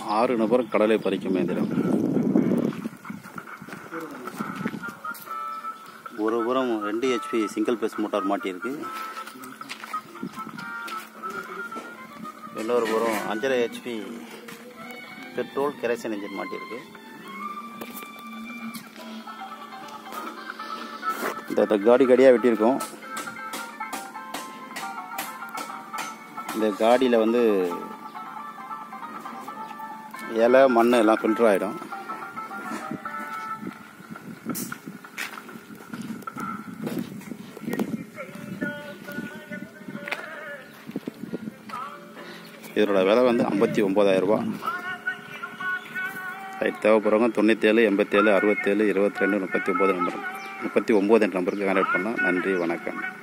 ஆறு நபர் கடலை பறிக்கும் இயந்திரம் ஒரு புறம் ரெண்டு ஹெச்பி சிங்கிள் பேஸ் மோட்டார் மாட்டியிருக்கு இன்னொரு புறம் அஞ்சரை ஹெச்பி பெட்ரோல் கெரசன் இன்ஜின் மாட்டியிருக்கு இந்த இந்த காடி காடியாக வெட்டியிருக்கோம் இந்த காடியில் வந்து இலை மண் எல்லாம் ஃபில்டர் ஆகிடும் இதோட விலை வந்து ஐம்பத்தி ஒம்பதாயிரரூபா ரைட் தேவைப்படுறவங்க தொண்ணூற்றேழு எண்பத்தேழு அறுபத்தேழு இருபத்தி ரெண்டு முப்பத்தி ஒம்பது நம்பர் முப்பத்தி ஒம்பது என்ற நம்பருக்கு கான்டாக்ட் பண்ணலாம் நன்றி வணக்கம்